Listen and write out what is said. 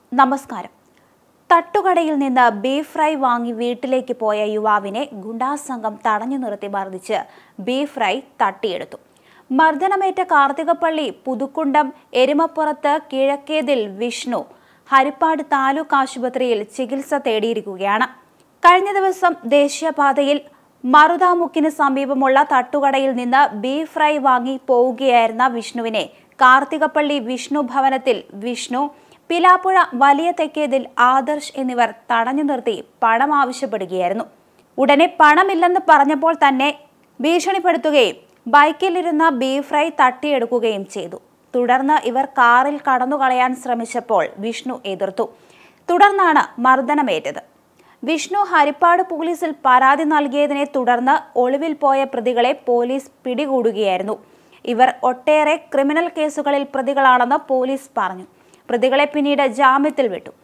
നമസ്കാരം തട്ടുകടയിൽ നിന്ന് ബീഫ് ഫ്രൈ വാങ്ങി വീട്ടിലേക്ക് പോയ യുവാവിനെ ഗുണ്ടാസംഘം തടഞ്ഞു നിർത്തി മർദ്ദിച്ച് ബീഫ് ഫ്രൈ തട്ടിയെടുത്തു മർദ്ദനമേറ്റ കാർത്തികപ്പള്ളി പുതുക്കുണ്ടം എരുമപ്പുറത്ത് കിഴക്കേതിൽ വിഷ്ണു ഹരിപ്പാട് താലൂക്ക് ആശുപത്രിയിൽ ചികിത്സ തേടിയിരിക്കുകയാണ് കഴിഞ്ഞ ദിവസം ദേശീയപാതയിൽ മറുതാമുക്കിന് സമീപമുള്ള തട്ടുകടയിൽ നിന്ന് ബീഫ് ഫ്രൈ വാങ്ങി പോവുകയായിരുന്ന വിഷ്ണുവിനെ കാർത്തികപ്പള്ളി വിഷ്ണു ഭവനത്തിൽ വിഷ്ണു പിലാപ്പുഴ വലിയ തെക്കേതിൽ ആദർശ് എന്നിവർ തടഞ്ഞു നിർത്തി പണം ആവശ്യപ്പെടുകയായിരുന്നു ഉടനെ പണമില്ലെന്ന് പറഞ്ഞപ്പോൾ തന്നെ ഭീഷണിപ്പെടുത്തുകയും ബൈക്കിലിരുന്ന ബീഫ് ഫ്രൈ തട്ടിയെടുക്കുകയും ചെയ്തു തുടർന്ന് ഇവർ കാറിൽ കടന്നുകളയാൻ ശ്രമിച്ചപ്പോൾ വിഷ്ണു എതിർത്തു തുടർന്നാണ് മർദ്ദനമേറ്റത് വിഷ്ണു ഹരിപ്പാട് പോലീസിൽ പരാതി നൽകിയതിനെ തുടർന്ന് ഒളിവിൽ പോയ പ്രതികളെ പോലീസ് പിടികൂടുകയായിരുന്നു ഇവർ ഒട്ടേറെ ക്രിമിനൽ കേസുകളിൽ പ്രതികളാണെന്ന് പോലീസ് പറഞ്ഞു പ്രതികളെ പിന്നീട് ജാമ്യത്തിൽ വിട്ടു